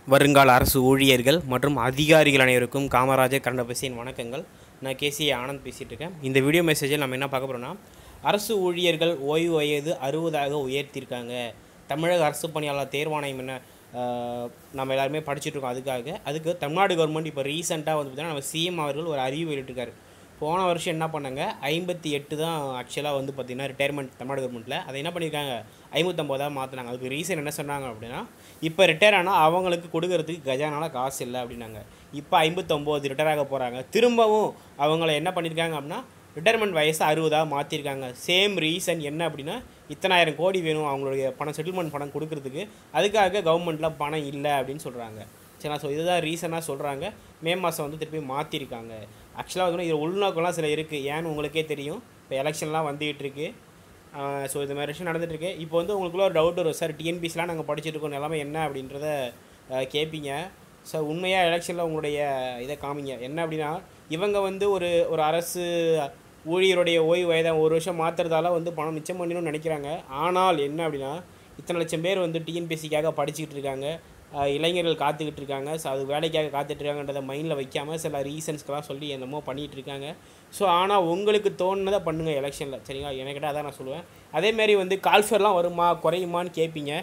வருங்கால அரசு ஊழியர்கள் மற்றும் அதிகாரிகள் அனைவருக்கும் காமராஜர் கரண்டபசியின் வணக்கங்கள் நான் கேசி ஆனந்த் பேசிகிட்டு இருக்கேன் இந்த வீடியோ மெசேஜில் நம்ம என்ன பார்க்க போகிறோம்னா அரசு ஊழியர்கள் ஓய்வு வயது அறுபதாக உயர்த்தியிருக்காங்க தமிழக அரசு பணியாளர் தேர்வாணையம் என்ன ஆஹ், நம்ம எல்லாருமே படிச்சுட்டு இருக்கோம் அதுக்காக அதுக்கு தமிழ்நாடு கவர்மெண்ட் இப்போ ரீசெண்டாக வந்து பார்த்தீங்கன்னா நம்ம சிஎம் அவர்கள் ஒரு அறிவு வெளியிட்டிருக்காரு போன வருஷம் என்ன பண்ணாங்க ஐம்பத்தி எட்டு தான் ஆக்சுவலாக வந்து பார்த்திங்கன்னா ரிட்டையர்மெண்ட் தமிழ்நாடு கவர்மெண்ட்டில் அதை என்ன பண்ணியிருக்காங்க ஐம்பத்தொம்போதாக மாற்றினாங்க அதுக்கு ரீசன் என்ன சொன்னாங்க அப்படின்னா இப்போ ரிட்டையர் ஆனால் அவங்களுக்கு கொடுக்கறதுக்கு கஜானால காசு இல்லை அப்படின்னாங்க இப்போ ஐம்பத்தொம்போது ரிட்டையர் ஆக போகிறாங்க திரும்பவும் அவங்கள என்ன பண்ணியிருக்காங்க அப்படின்னா ரிட்டையர்மெண்ட் வயசு அறுபதாக மாற்றிருக்காங்க சேம் ரீசன் என்ன அப்படின்னா இத்தனாயிரம் கோடி வேணும் அவங்களுடைய பணம் செட்டில்மெண்ட் பணம் கொடுக்கறதுக்கு அதுக்காக கவர்மெண்ட்டில் பணம் இல்லை அப்படின்னு சொல்கிறாங்க சரிங்களா ஸோ இதுதான் ரீசனாக சொல்கிறாங்க மே மாதம் வந்து திருப்பி மாற்றிருக்காங்க ஆக்சுவலாக வந்து இது உள்நோக்கம்லாம் சில இருக்குது ஏன்னு உங்களுக்கே தெரியும் இப்போ எலெக்ஷன்லாம் வந்துகிட்டு இருக்கு ஸோ இது மாதிரி விஷயம் நடந்துட்டு இருக்கு இப்போ வந்து உங்களுக்குள்ள ஒரு டவுட் வரும் சார் டிஎன்பிசிலாம் நாங்கள் படிச்சுட்டு இருக்கோம் நிலமை என்ன அப்படின்றத அஹ், கேட்பீங்க சார் உண்மையாக எலெக்ஷனில் உங்களுடைய இதை காமிங்க என்ன அப்படின்னா இவங்க வந்து ஒரு ஒரு அரசு ஊழியருடைய ஓய்வு வயதை ஒரு வருஷம் மாற்றுறதால வந்து பணம் மிச்சம் பண்ணணும்னு நினைக்கிறாங்க ஆனால் என்ன அப்படின்னா இத்தனை லட்சம் பேர் வந்து டிஎன்பிசிக்காக படிச்சுக்கிட்டு இருக்காங்க அஹ், இளைஞர்கள் காத்துக்கிட்டு இருக்காங்க ஸோ அது வேலைக்காக காத்துட்டு இருக்காங்கன்றதை மைண்டில் வைக்காமல் சில ரீசன்ஸ்க்கெல்லாம் சொல்லி என்னமோ பண்ணிகிட்டு இருக்காங்க ஸோ ஆனால் உங்களுக்கு தோணுனதை பண்ணுங்கள் எலெக்ஷனில் சரிங்களா எனக்கிட்ட அதான் நான் சொல்லுவேன் அதேமாரி வந்து கால்ஃபர்லாம் வருமா குறையுமான்னு கேட்பீங்க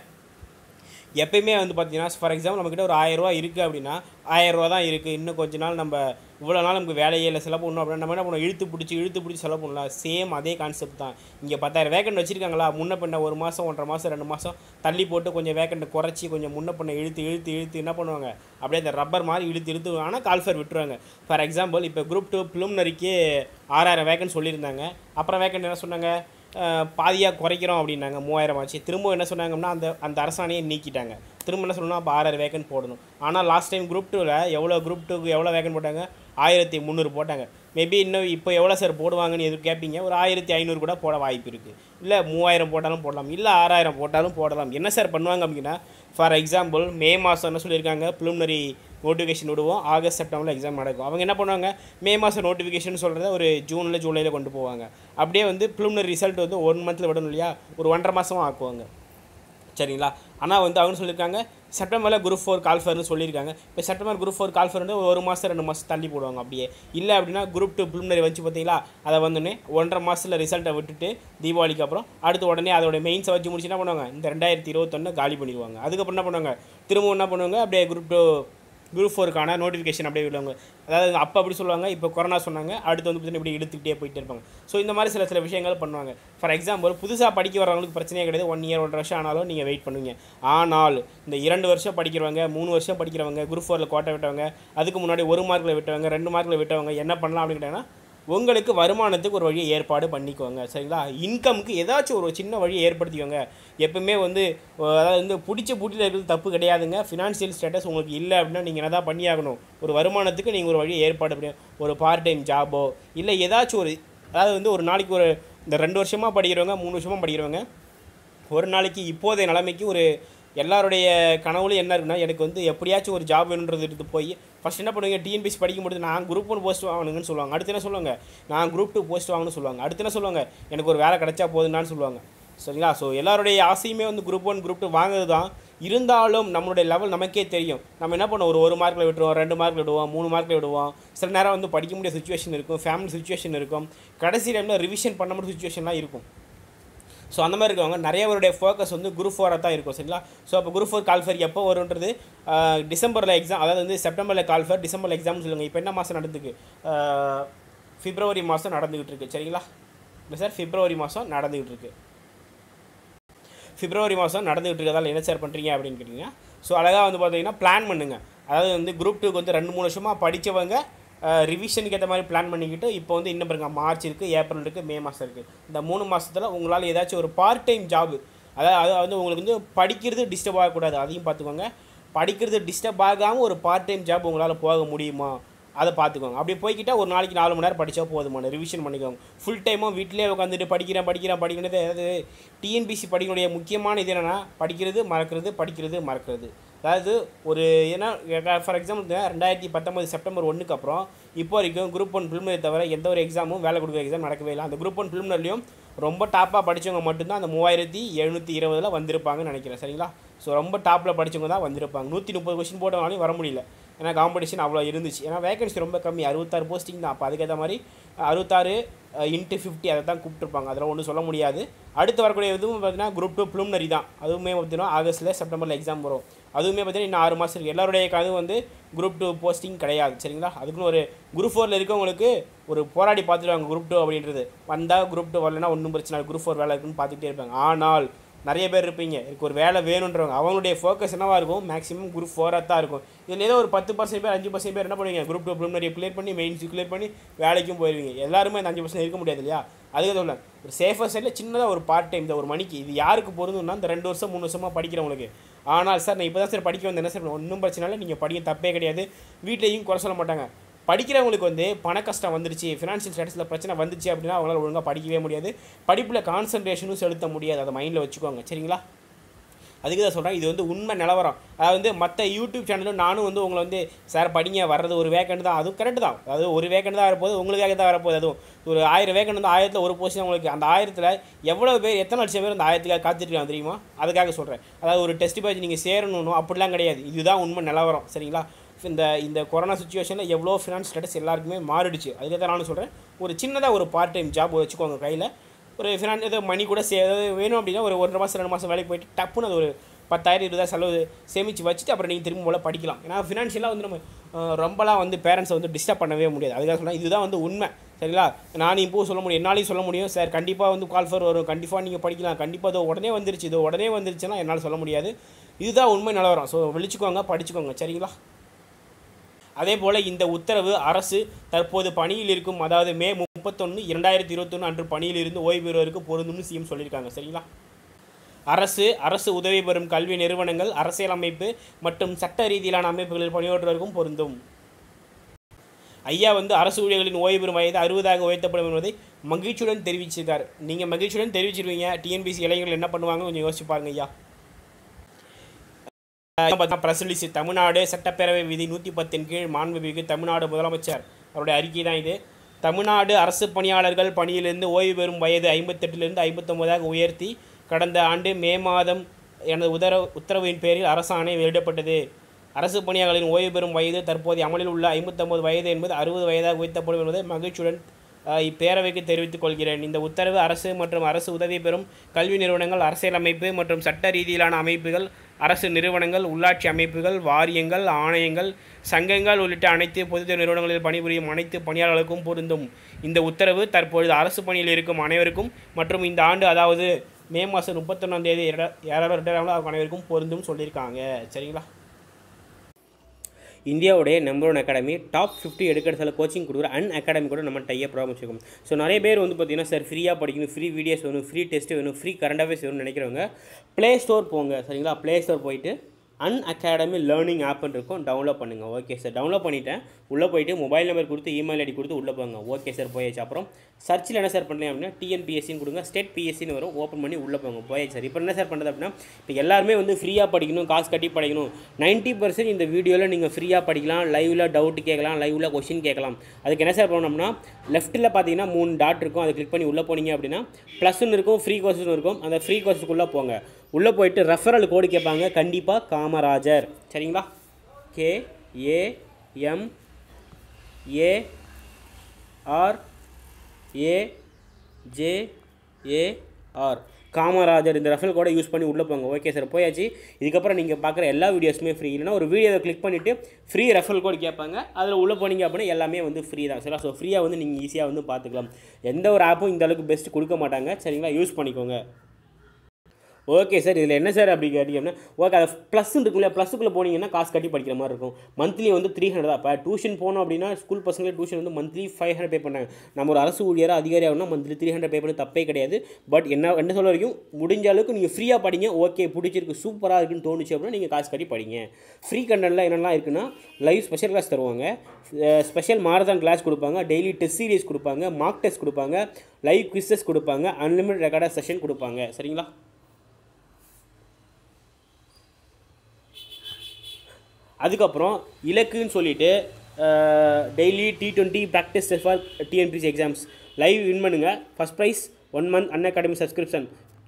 எப்பயுமே வந்து பார்த்தீங்கன்னா ஃபார் எக்ஸாம்பிள் நம்மக்கிட்ட ஒரு ஆயிரரூவா இருக்குது அப்படின்னா ஆயிரரூவா தான் இருக்குது இன்னும் கொஞ்ச நாள் நம்ம இவ்வளோ நாள் நமக்கு வேலையே இல்லை செலவு பண்ணணும் அப்படின்னா நம்ம என்ன பண்ணுவோம் இழுத்து பிடிச்சி இழுத்து பிடிச்சி செலவு பண்ணலாம் சேம் அதே கான்செப்ட் தான் இங்கே பத்தாயிரம் வேக்கண்ட் வச்சுருக்காங்களா முன்ன பண்ண ஒரு மாதம் ஒன்றரை மாதம் ரெண்டு மாதம் தள்ளி போட்டு கொஞ்சம் வேக்கண்ட்டை குறைச்சி கொஞ்சம் முன்ன பண்ண இழுத்து இழுத்து இழுத்து என்ன பண்ணுவாங்க அப்படியே அந்த ரப்பர் மாதிரி இழுத்து இழுத்து ஆனால் கால்ஃபர் விட்டுருவாங்க ஃபார் எக்ஸாம்பிள் இப்போ குரூப் டூ ப்ளூம்னரிக்கு ஆறாயிரம் வேக்கண்ட் சொல்லியிருந்தாங்க அப்புறம் வேக்கண்ட் என்ன சொன்னாங்க பாதியாக குறைக்கிறோம் அப்படின்னாங்க மூவாயிரம் ஆச்சு திரும்ப என்ன சொன்னாங்கன்னா அந்த அந்த அரசாணையை நீக்கிட்டாங்க திரும்ப என்ன சொல்லணும் அப்போ ஆறாயிரம் வேக்கன்ட் போடணும் ஆனால் லாஸ்ட் டைம் குரூப் டூவில் எவ்வளோ குரூப் டூக்கு எவ்வளோ வேக்கன்ட் போட்டாங்க ஆயிரத்தி முந்நூறு போட்டாங்க மேபி இன்னும் இப்போ எவ்வளோ சார் போடுவாங்கன்னு எதுவும் கேட்பீங்க ஒரு ஆயிரத்தி ஐநூறு கூட போட வாய்ப்பு இருக்குது இல்லை மூவாயிரம் போட்டாலும் போடலாம் இல்லை ஆறாயிரம் போட்டாலும் போடலாம் என்ன சார் பண்ணுவாங்க அப்படின்னா ஃபார் எக்ஸாம்பிள் மே மாதம் என்ன சொல்லியிருக்காங்க ப்ளூமினரி நோட்டிஃபிகேஷன் விடுவோம் ஆகஸ்ட் செப்டம்பரில் எக்ஸாம் நடக்கும் அவங்க என்ன பண்ணுவாங்க மே மாதம் நோட்டிஃபிகேஷன் சொல்கிறத ஒரு ஜூனில் ஜூலையில் கொண்டு போவாங்க அப்படியே வந்து ப்ளூமினரி ரிசல்ட் வந்து ஒன் மந்தில் விடணும் இல்லையா ஒரு ஒன்றரை மாதமாக ஆக்குவாங்க சரிங்களா ஆனால் வந்து அவங்க சொல்லியிருக்காங்க செப்டம்பரில் குரூப் ஃபோர் கால்ஃபர்னு சொல்லியிருக்காங்க இப்போ செப்டம்பர் குரூப் ஃபோர் கால்ஃபர் வந்து ஒரு மாதம் ரெண்டு மாதம் தள்ளி போடுவாங்க அப்படியே இல்லை அப்படின்னா குரூப் டூ ப்ரிலிமினரி வச்சு பார்த்தீங்களா அதை வந்தோடனே ஒன்றரை மாதத்தில் ரிசல்ட்டை விட்டுட்டு தீபாவளிக்கு அப்புறம் அடுத்து உடனே அதோட மெயின்ஸை வச்சு முடிச்சு என்ன பண்ணுவாங்க இந்த ரெண்டாயிரத்தி இருபத்தொன்னு காலி பண்ணிடுவாங்க அதுக்கப்புறம் என்ன பண்ணுவாங்க திரும்ப என்ன பண்ணுவாங்க அப்படியே குரூப் டூ குரூப் ஃபோருக்கான நோட்டிஃபிகேஷன் அப்படியே விடுவாங்க அதாவது அப்போ அப்படி சொல்லுவாங்க இப்போ கொரோனா சொன்னாங்க அடுத்து வந்து பார்த்தீங்கன்னா இப்படி எடுத்துக்கிட்டே போயிட்டே இருப்பாங்க ஸோ இந்த மாதிரி சில சில விஷயங்கள் பண்ணுவாங்க ஃபார் எக்ஸாம்பிள் புதுசாக படிக்க வரவங்களுக்கு பிரச்சனையே கிடையாது ஒன் இயர் ஒன்றரை வருஷம் ஆனாலும் நீங்கள் வெயிட் பண்ணுவீங்க ஆனால் இந்த இரண்டு வருஷம் படிக்கிறவங்க மூணு வருஷம் படிக்கிறவங்க குரூப் ஃபோரில் கோட்டை விட்டவங்க அதுக்கு முன்னாடி ஒரு மார்க்கில் விட்டவங்க ரெண்டு மார்க்கில் விட்டவங்க என்ன பண்ணலாம் அப்படின்னு கேட்டாங்கன்னா உங்களுக்கு வருமானத்துக்கு ஒரு வழியை ஏற்பாடு பண்ணிக்கோங்க சரிங்களா இன்கமுக்கு ஏதாச்சும் ஒரு சின்ன வழியை ஏற்படுத்திக்கோங்க எப்பவுமே வந்து அஹ், அதாவது வந்து பிடிச்ச பூட்டியில் இருக்கிறது தப்பு கிடையாதுங்க ஃபினான்ஷியல் ஸ்டேட்டஸ் உங்களுக்கு இல்லை அப்படின்னா நீங்கள் என்ன தான் பண்ணியாகணும் ஒரு வருமானத்துக்கு நீங்கள் ஒரு வழியை ஏற்பாடு பண்ணி ஒரு பார்ட் டைம் ஜாபோ இல்லை ஏதாச்சும் ஒரு அதாவது வந்து ஒரு நாளைக்கு ஒரு இந்த ரெண்டு வருஷமாக படிக்கிறவங்க மூணு வருஷமாக படிக்கிறவங்க ஒரு நாளைக்கு இப்போதைய நிலைமைக்கு ஒரு எல்லாருடைய கனவுலையும் என்ன இருக்குன்னா எனக்கு வந்து எப்படியாச்சும் ஒரு ஜாப் வேணுன்றது எடுத்து போய் ஃபஸ்ட் என்ன பண்ணுவீங்க டிஎன்பிசி படிக்கும்போது நான் குரூப் ஒன் போஸ்ட் வாங்கணுங்கன்னு சொல்லுவாங்க அடுத்து என்ன சொல்லுவாங்க நான் குரூப் டூ போஸ்ட் வாங்கணும்னு சொல்லுவாங்க அடுத்து என்ன சொல்லுவாங்க எனக்கு ஒரு வேலை கிடைச்சா போதுன்னான்னு சொல்லுவாங்க சரிங்களா ஸோ எல்லாருடைய ஆசையுமே வந்து குரூப் ஒன் குரூப் டூ வாங்குறது தான் இருந்தாலும் நம்மளுடைய லெவல் நமக்கே தெரியும் நம்ம என்ன பண்ணுவோம் ஒரு ஒரு மார்க்கில் விட்டுருவோம் ரெண்டு மார்க்கில் விடுவோம் மூணு மார்க்கில் விடுவோம் சில நேரம் வந்து படிக்க முடியாத சுச்சுவேஷன் இருக்கும் ஃபேமிலி சுச்சுவேஷன் இருக்கும் கடைசி டைமில் ரிவிஷன் பண்ண முடிய சுச்சுவேஷன்லாம் இருக்கும் ஸோ அந்த மாதிரி இருக்கவங்க நிறைய பேருடைய ஃபோக்கஸ் வந்து குரூப் ஃபோராக தான் இருக்கும் சரிங்களா ஸோ அப்போ குரூப் ஃபோர் கால்ஃபர் எப்போ வரும்ன்றது ஆஹ், டிசம்பரில் எக்ஸாம் அதாவது வந்து செப்டம்பரில் கால்ஃபர் டிசம்பரில் எக்ஸாம்னு சொல்லுங்கள் இப்போ என்ன மாதம் நடந்துக்கு ஆஹ், பிப்ரவரி மாதம் நடந்துக்கிட்டு இருக்கு சரிங்களா இல்லை சார் பிப்ரவரி மாதம் நடந்துக்கிட்டு இருக்கு பிப்ரவரி மாதம் நடந்துகிட்டு இருக்கிறதால என்ன சார் பண்ணுறீங்க அப்படின்னு கேட்டிங்கன்னா ஸோ அழகாக வந்து பார்த்தீங்கன்னா பிளான் பண்ணுங்கள் அதாவது வந்து குரூப் டூக்கு வந்து ரெண்டு மூணு வருஷமாக படித்தவங்க ரிவிஷனுக்கு ஏற்ற மாதிரி பிளான் பண்ணிக்கிட்டு இப்போ வந்து இன்னும் பாருங்க மார்ச் இருக்குது ஏப்ரல் இருக்குது மே மாதம் இருக்குது இந்த மூணு மாதத்தில் உங்களால் ஏதாச்சும் ஒரு பார்ட் டைம் ஜாப் அதாவது அது வந்து உங்களுக்கு வந்து படிக்கிறது டிஸ்டர்ப் ஆகக்கூடாது அதையும் பார்த்துக்கோங்க படிக்கிறது டிஸ்டர்ப் ஆகாமல் ஒரு பார்ட் டைம் ஜாப் உங்களால் போக முடியுமா அதை பார்த்துக்கோங்க அப்படி போய்கிட்டா ஒரு நாளைக்கு நாலு மணி நேரம் படித்தா போதுமான ரிவிஷன் பண்ணிக்கோங்க ஃபுல் டைமும் வீட்டிலே உட்காந்துட்டு படிக்கிறேன் படிக்கிறேன் படிக்கிறது அதாவது டிஎன்பிசி படிக்கக்கூடிய முக்கியமான இது என்னென்னா படிக்கிறது மறக்கிறது படிக்கிறது மறக்கிறது அதாவது ஒரு ஏன்னா ஃபார் எக்ஸாம்பிள் ரெண்டாயிரத்தி பத்தொம்பது செப்டம்பர் ஒன்றுக்கு அப்புறம் இப்போ வரைக்கும் குரூப் ஒன் ப்ரிலிமினரி தவிர எந்த ஒரு எக்ஸாமும் வேலை கொடுக்குற எக்ஸாம் நடக்கவே இல்லை அந்த குரூப் ஒன் ப்ரிலிமினரிலையும் ரொம்ப டாப்பாக படித்தவங்க மட்டும்தான் அந்த மூவாயிரத்தி எழுநூற்றி இருபதில் வந்திருப்பாங்கன்னு நினைக்கிறேன் சரிங்களா ஸோ ரொம்ப டாப்பில் படித்தவங்க தான் வந்திருப்பாங்க நூற்றி முப்பது கொஸ்டின் போட்டவங்களாலையும் வர முடியல ஏன்னா காம்படிஷன் அவ்வளோ இருந்துச்சு ஏன்னா வேகன்சி ரொம்ப கம்மி அறுபத்தாறு போஸ்டிங் தான் அப்போ அதுக்கேற்ற மாதிரி அறுபத்தாறு இன்ட்டு ஃபிஃப்டி அதை தான் கூப்பிட்டுருப்பாங்க அதெல்லாம் ஒன்றும் சொல்ல முடியாது அடுத்து வரக்கூடிய இதுவும் பார்த்தீங்கன்னா குரூப் டூ ப்ளூம்னரி தான் அதுவுமே பார்த்தீங்கன்னா ஆகஸ்ட்டில் செப்டம்பரில் எக்ஸாம் வரும் அதுவுமே பார்த்தீங்கன்னா இன்னும் ஆறு மாதம் இருக்குது எல்லாருடைய கனவு வந்து குரூப் டூ போஸ்டிங் கிடையாது சரிங்களா அதுக்குன்னு ஒரு குரூப் ஃபோரில் இருக்கவங்களுக்கு ஒரு போராடி பார்த்துருவாங்க குரூப் டூ அப்படின்றது வந்தால் குரூப் டூ வரலன்னா ஒன்றும் பிரச்சனை இல்லை குரூப் ஃபோர் வேலை இருக்குன்னு பார்த்துட்டே இருப்பாங்க ஆனால் நிறைய பேர் இருப்பீங்க எனக்கு ஒரு வேலை வேணுன்றவங்க அவங்களுடைய ஃபோக்கஸ் என்னவா இருக்கும் மேக்ஸிமம் குரூப் ஃபோராக தான் இருக்கும் இதில் ஏதோ ஒரு பத்து பர்சன்ட் பேர் அஞ்சு பர்சன்ட் பேர் என்ன பண்ணுவீங்க குரூப் டூ ப்ரிலிமினரி கிளியர் பண்ணி மெயின்ஸ் கிளியர் பண்ணி வேலைக்கும் போயிருவீங்க எல்லாருமே அந்த அஞ்சு பர்சன்ட் இருக்க முடியாது இல்லையா அதுக்கு சொல்லேன் ஒரு சேஃபர் சைடில் சின்னதாக ஒரு பார்ட் டைம் இந்த ஒரு மணிக்கு இது யாருக்கு பொருந்தும்னா இந்த ரெண்டு வருஷம் மூணு வருஷமாக படிக்கிறவங்களுக்கு ஆனால் சார் நான் இப்போ தான் சார் படிக்க வந்தேன் என்ன சார் ஒன்றும் பிரச்சனை இல்லை நீங்கள் படிக்க தப்பே கிடையாது வீட்லேயும் குறை சொல்ல மாட்டாங்க படிக்கிறவங்களுக்கு வந்து பண கஷ்டம் வந்துருச்சு ஃபினான்ஷியல் ஸ்டேட்டஸில் பிரச்சனை வந்துச்சு அப்படின்னா அவங்களால ஒழுங்காக படிக்கவே முடியாது படிப்பில் கான்சன்ட்ரேஷனும் செலுத்த முடியாது அதை மைண்டில் வச்சுக்கோங்க சரிங்களா அதுக்கு தான் சொல்கிறேன் இது வந்து உண்மை நிலவரம் அதாவது வந்து மற்ற யூடியூப் சேனலும் நானும் வந்து உங்களை வந்து சார் படிங்க வர்றது ஒரு வேக்கண்ட் தான் அதுவும் கரெக்ட் தான் அதாவது ஒரு வேக்கண்ட் தான் வரப்போகுது உங்களுக்காக தான் வரப்போகுது அதுவும் ஒரு ஆயிரம் வேக்கண்ட் வந்து ஆயிரத்தில் ஒரு போஸ்ட் உங்களுக்கு அந்த ஆயிரத்தில் எவ்வளோ பேர் எத்தனை லட்சம் பேர் அந்த ஆயிரத்துக்காக காத்துட்ருக்காங்க தெரியுமா அதுக்காக சொல்கிறேன் அதாவது ஒரு டெஸ்ட் பேஜ் நீங்கள் சேரணும் அப்படிலாம் கிடையாது இதுதான் உண்மை நிலவரம் சரிங்களா இந்த இந்த கொரோனா சுச்சுவேஷனில் எவ்வளோ ஃபினான்ஸ் ஸ்டேட்டஸ் எல்லாருக்குமே மாறிடுச்சு அதுக்கு தான் நானும் சொல்கிறேன் ஒரு சின்னதாக ஒரு பார்ட் டைம் ஜாப் வச்சுக்கோங்க கையில் ஒரு ஃபினான் ஏதோ மணி கூட சே ஏதாவது வேணும் அப்படின்னா ஒரு ஒன்றரை மாதம் ரெண்டு மாதம் வேலைக்கு போயிட்டு டப்புன்னு அது ஒரு பத்தாயிரம் இருபதாயிரம் செலவு சேமித்து வச்சுட்டு அப்புறம் நீங்கள் திரும்ப போல படிக்கலாம் ஏன்னா ஃபினான்ஷியலாக வந்து நம்ம அஹ், ரொம்பலாம் வந்து பேரண்ட்ஸை வந்து டிஸ்டர்ப் பண்ணவே முடியாது அதுக்காக சொன்னால் இதுதான் வந்து உண்மை சரிங்களா நான் இப்போ சொல்ல முடியும் என்னாலையும் சொல்ல முடியும் சார் கண்டிப்பாக வந்து கால் ஃபர் வரும் கண்டிப்பாக நீங்கள் படிக்கலாம் கண்டிப்பாக இதோ உடனே வந்துருச்சு இதோ உடனே வந்துருச்சுன்னா என்னால் சொல்ல முடியாது இதுதான் உண்மை நிலவரம் ஸோ விழிச்சுக்கோங்க படிச்சுக்கோங்க சரிங்களா அதே போல் இந்த உத்தரவு அரசு தற்போது பணியில் இருக்கும் அதாவது மே முப்பத்தொன்று இரண்டாயிரத்தி இருபத்தொன்று அன்று பணியில் இருந்து ஓய்வு பெறுவதற்கு பொருந்தும்னு சிஎம் சொல்லியிருக்காங்க சரிங்களா அரசு அரசு உதவி பெறும் கல்வி நிறுவனங்கள் அரசியலமைப்பு மற்றும் சட்ட ரீதியிலான அமைப்புகளில் பணியாற்றுவதற்கும் பொருந்தும் ஐயா வந்து அரசு ஊழியர்களின் ஓய்வு பெறும் வயது அறுபதாக உயர்த்தப்படும் என்பதை மகிழ்ச்சியுடன் தெரிவிச்சிருக்காரு நீங்கள் மகிழ்ச்சியுடன் தெரிவிச்சிருவீங்க டிஎன்பிசி இளைஞர்கள் என்ன பண்ணுவாங்க கொஞ்சம் யோசிச்சு பாருங்க ஐயா பிரசலிசி தமிழ்நாடு சட்டப்பேரவை விதி நூற்றி பத்தின் கீழ் மாண்புமிகு தமிழ்நாடு முதலமைச்சர் அவருடைய அறிக்கை தான் இது தமிழ்நாடு அரசு பணியாளர்கள் பணியிலிருந்து ஓய்வு பெறும் வயது ஐம்பத்தெட்டிலிருந்து ஐம்பத்தொம்போதாக உயர்த்தி கடந்த ஆண்டு மே மாதம் எனது உத்தரவு உத்தரவின் பேரில் அரசாணை வெளியிடப்பட்டது அரசு பணியாளர்களின் ஓய்வு பெறும் வயது தற்போதைய அமலில் உள்ள ஐம்பத்தொம்பது வயது என்பது அறுபது வயதாக உயர்த்தப்படும் என்பதை மகிழ்ச்சியுடன் அஹ், இப்பேரவைக்கு தெரிவித்துக் கொள்கிறேன் இந்த உத்தரவு அரசு மற்றும் அரசு உதவி பெறும் கல்வி நிறுவனங்கள் அரசியலமைப்பு மற்றும் சட்ட ரீதியிலான அமைப்புகள் அரசு நிறுவனங்கள் உள்ளாட்சி அமைப்புகள் வாரியங்கள் ஆணையங்கள் சங்கங்கள் உள்ளிட்ட அனைத்து பொது நிறுவனங்களில் பணிபுரியும் அனைத்து பணியாளர்களுக்கும் பொருந்தும் இந்த உத்தரவு தற்பொழுது அரசு பணியில் இருக்கும் அனைவருக்கும் மற்றும் இந்த ஆண்டு அதாவது மே மாதம் முப்பத்தொன்னாம் தேதி யாராவது ரிட்டையர் ஆகலாம் அவங்க அனைவருக்கும் பொருந்தும் சொல்லியிருக்காங்க சரிங்களா இந்தியாவுடைய number one academy top fifty எடுக்கிறதுல கோச்சிங் கொடுக்குற அன் அகாடமி கூட நம்ம டைப் ஆரம்பிச்சிருக்கோம் ஸோ நிறைய பேர் வந்து பார்த்தீங்கன்னா சார் ஃப்ரீயாக படிக்கணும் ஃப்ரீ வீடியோஸ் வேணும் ஃப்ரீ டெஸ்ட் வேணும் ஃப்ரீ கரண்ட் அஃபேர்ஸ் வேணும்னு நினைக்கிறவங்க ப்ளே ஸ்டோர் போங்க சரிங்களா ப்ளே ஸ்டோர் போயிட்டு அன் அகாடமி லேர்னிங் ஆப்னு இருக்கும் டவுன்லோட் பண்ணுங்கள் ஓகே சார் டவுன்லோட் பண்ணிட்டேன் உள்ளே போயிட்டு மொபைல் நம்பர் கொடுத்து இமெயில் ஐடி கொடுத்து உள்ளே போங்க ஓகே சார் போயாச்சு அப்புறம் சர்ச்சில் என்ன சார் பண்ணலாம் அப்படின்னா டிஎன்பிஎஸ்சின்னு கொடுங்க ஸ்டேட் பிஎஸ்சின்னு வரும் ஓப்பன் பண்ணி உள்ளே போங்க போயாச்சு சார் இப்போ என்ன சார் பண்ணுறது அப்படின்னா இப்போ எல்லாருமே வந்து ஃப்ரீயாக படிக்கணும் காசு கட்டி படிக்கணும் நைன்ட்டி பர்சன்ட் இந்த வீடியோவில் நீங்கள் ஃப்ரீயாக படிக்கலாம் லைவில் டவுட் கேட்கலாம் லைவில் கொஷின் கேட்கலாம் அதுக்கு என்ன சார் பண்ணணும்னா லெஃப்ட்டில் பார்த்தீங்கன்னா மூணு டாட் இருக்கும் அதை கிளிக் பண்ணி உள்ளே போனீங்க அப்படின்னா ப்ளஸ்ன்னு இருக்கும் ஃப்ரீ கோர்ஸுன்னு இருக்கும் அந்த ஃப்ரீ கோர்ஸுக்குள்ளே போங்க உள்ளே போயிட்டு ரெஃபரல் கோடு கேட்பாங்க கண்டிப்பாக காமராஜர் சரிங்களா K A M A R A J A R Kamarajar இந்த ரெஃபரல் கோடை யூஸ் பண்ணி உள்ளே போங்க ஓகே சார் போயாச்சு இதுக்கப்புறம் நீங்கள் பார்க்குற எல்லா வீடியோஸுமே ஃப்ரீ இல்லைனா ஒரு வீடியோவை கிளிக் பண்ணிவிட்டு ஃப்ரீ ரெஃபரல் கோட் கேட்பாங்க அதில் உள்ளே போனீங்க அப்படின்னா எல்லாமே வந்து ஃப்ரீ தான் சரிங்களா ஸோ ஃப்ரீயாக வந்து நீங்கள் ஈஸியாக வந்து பார்த்துக்கலாம் எந்த ஒரு ஆப்பும் இந்த அளவுக்கு பெஸ்ட் கொடுக்க மாட்டாங்க சரிங்களா யூஸ் பண்ணிக்கோங்க ஓகே சார் இதில் என்ன சார் அப்படி கேட்டீங்கன்னா ஓகே அது ப்ளஸ் இருக்குல்ல ப்ளஸுக்குள்ளே போனீங்கன்னா காசு கட்டி படிக்கிற மாதிரி இருக்கும் மந்த்லி வந்து த்ரீ ஹண்ட்ரட் தான் இப்போ டியூஷன் போனோம் அப்படின்னா ஸ்கூல் பசங்களே டியூஷன் வந்து மந்த்லி ஃபைவ் ஹண்ட்ரட் பே பண்ணாங்க நம்ம ஒரு அரசு ஊழியராக அதிகாரி ஆகணும்னா மந்த்லி த்ரீ ஹண்ட்ரட் பே பண்ண தப்பே கிடையாது பட் என்ன என்ன சொல்ல வரைக்கும் முடிஞ்ச அளவுக்கு நீங்கள் ஃப்ரீயாக படிங்க ஓகே பிடிச்சிருக்கு சூப்பராக இருக்குன்னு தோணுச்சு அப்படின்னா நீங்கள் காசு கட்டி படிங்க ஃப்ரீ கண்டென்ட்லாம் என்னெல்லாம் இருக்குன்னா லைவ் ஸ்பெஷல் கிளாஸ் தருவாங்க ஸ்பெஷல் மாரதான் கிளாஸ் கொடுப்பாங்க டெய்லி டெஸ்ட் சீரிஸ் கொடுப்பாங்க மார்க் டெஸ்ட் கொடுப்பாங்க லைவ் குவிசஸ் கொடுப்பாங்க அன்லிமிட்டட் ரெக்கார்டாக செஷன் கொடுப்பாங்க சரிங்களா அதுக்கப்புறம் இலக்குன்னு சொல்லிட்டு daily T twenty practice for TNPSC exams live win பண்ணுங்கள் first prize one month Unacademy subscription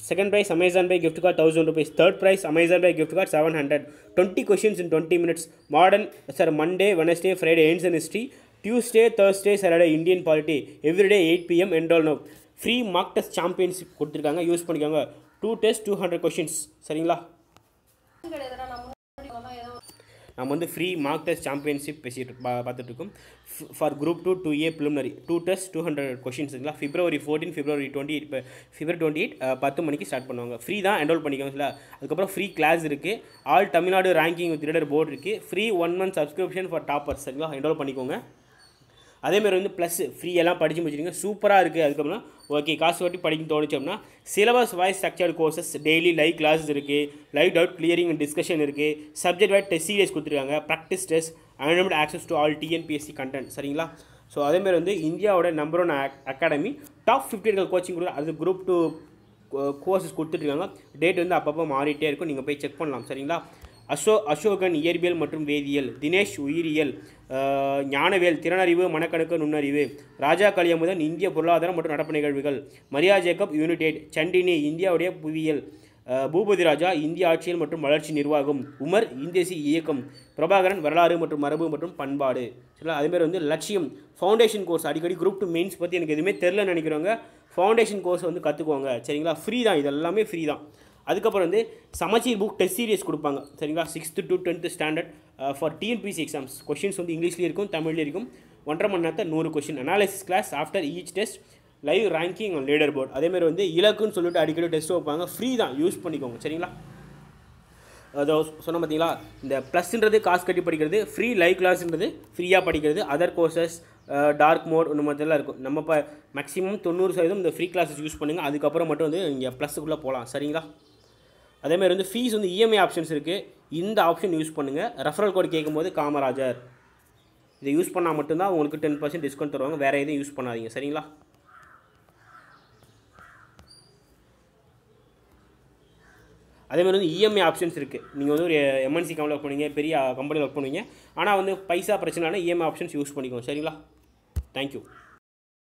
second prize Amazon pay gift card thousand rupees third prize Amazon pay gift card seven hundred twenty questions in twenty minutes modern sir Monday Wednesday Friday ancient history Tuesday Thursday Saturday Indian polity everyday eight PM enrol now free mock test championship கொடுத்துருக்காங்க use பண்ணிக்கோங்க two test two hundred questions சரிங்களா கிடையாதுடா நான் முன்னாடி ஏதோ நம்ம வந்து free mock test championship பேசிட்டு பா பார்த்துட்டு இருக்கோம் for group two two A preliminary two test two hundred கொஷின்ஸுங்களா February fourteen February twenty eight இப்போ பிப்ரவரி டுவெண்ட்டி எயிட் பத்து மணிக்கு ஸ்டார்ட் பண்ணுவாங்க ஃப்ரீ தான் என்ரோல் பண்ணிக்கோங்க சரிங்களா அதுக்கப்புறம் ஃப்ரீ கிளாஸ் இருக்குது all Tamil Nadu ranking with leader board இருக்குது free one month subscription for toppers சரிங்களா என்ரோல் பண்ணிக்கோங்க அதேமாதிரி வந்து ப்ளஸ் ஃப்ரீ எல்லாம் படிச்சு முடிச்சிருங்க சூப்பராக இருக்குது அதுக்கப்புறம் ஓகே காசு வட்டி படிக்க தோணுச்சு அப்படின்னா syllabus wise structured courses daily live classes இருக்குது live doubt clearing and discussion இருக்குது சப்ஜெக்ட் வைட் டெஸ்ட் சீரியஸ் கொடுத்துருக்காங்க practice test unlimited access to all TNPSC content சரிங்களா ஸோ அதேமாதிரி வந்து இந்தியாவோட number one academy top fifty இருக்கிற கோச்சிங் கொடுக்குற அது குரூப் டூ கோர்சஸ் கொடுத்துட்ருக்காங்க டேட் வந்து அப்பப்போ மாறிட்டே இருக்கும் நீங்கள் போய் செக் பண்ணலாம் சரிங்களா அசோ அசோகன் இயற்பியல் மற்றும் வேதியியல் தினேஷ் உயிரியல் அஹ், ஞானவேல் திறனறிவு மனக்கணக்கு நுண்ணறிவு ராஜா கலியமுதன் இந்திய பொருளாதாரம் மற்றும் நடப்பு நிகழ்வுகள் மரியா ஜேக்கப் யூனிடேட் சண்டினி இந்தியாவுடைய புவியியல் அஹ், பூபதி ராஜா இந்திய ஆட்சியல் மற்றும் வளர்ச்சி நிர்வாகம் உமர் இந்தேசி இயக்கம் பிரபாகரன் வரலாறு மற்றும் மரபு மற்றும் பண்பாடு சரிங்களா அதேமாதிரி வந்து லட்சியம் ஃபவுண்டேஷன் கோர்ஸ் அடிக்கடி குரூப் டூ மெயின்ஸ் பற்றி எனக்கு எதுவுமே தெரிலன்னு நினைக்கிறவங்க ஃபவுண்டேஷன் கோர்ஸ் வந்து கற்றுக்குவாங்க சரிங்களா ஃப்ரீ தான் இது எல்லாமே ஃப்ரீ தான் அதுக்கப்புறம் வந்து சமச்சீர் புக் டெஸ்ட் சீரியஸ் கொடுப்பாங்க சரிங்களா sixth to twelfth standard for TNPSC exams questions வந்து இங்கிலீஷ்லேயும் இருக்கும் தமிழ்லேயும் இருக்கும் ஒன்றரை மணி நேரத்தில் நூறு question analysis class after each test live ranking on leader board அதேமாதிரி வந்து இலக்குன்னு சொல்லிட்டு அடிக்கடி டெஸ்ட் வைப்பாங்க ஃப்ரீ தான் யூஸ் பண்ணிக்கோங்க சரிங்களா அதோ சொன்ன பார்த்தீங்களா இந்த ப்ளஸ்ன்றது காசு கட்டி படிக்கிறது ஃப்ரீ லைவ் கிளாஸ்ன்றது ஃப்ரீயாக படிக்கிறது அதர் கோர்சஸ் டார்க் மோட் இந்த மாதிரிலாம் இருக்கும் நம்ம இப்போ மேக்ஸிமம் தொண்ணூறு சதவீதம் இந்த ஃப்ரீ கிளாஸஸ் யூஸ் பண்ணுங்கள் அதுக்கப்புறம் மட்டும் வந்து இங்கே ப்ளஸுக்குள்ளே போகலாம் சரிங்களா அதேமாதிரி வந்து ஃபீஸ் வந்து இஎம்ஐ ஆப்ஷன்ஸ் இருக்குது இந்த ஆப்ஷன் யூஸ் பண்ணுங்கள் ரெஃபரல் கோட் கேட்கும்போது காமராஜர் இதை யூஸ் பண்ணால் மட்டும்தான் உங்களுக்கு டென் பர்சன்ட் டிஸ்கவுண்ட் தருவாங்க வேறு எதுவும் யூஸ் பண்ணாதீங்க சரிங்களா அதே மாதிரி வந்து இஎம்ஐ ஆப்ஷன்ஸ் இருக்குது நீங்கள் வந்து ஒரு எம்என்சி கம்பெனியில் ஒர்க் பண்ணுவீங்க பெரிய கம்பெனியில் ஒர்க் பண்ணுவீங்க ஆனால் வந்து பைசா பிரச்சனைனா இஎம்ஐ ஆப்ஷன்ஸ் யூஸ் பண்ணிக்கோங்க சரிங்களா தேங்க்யூ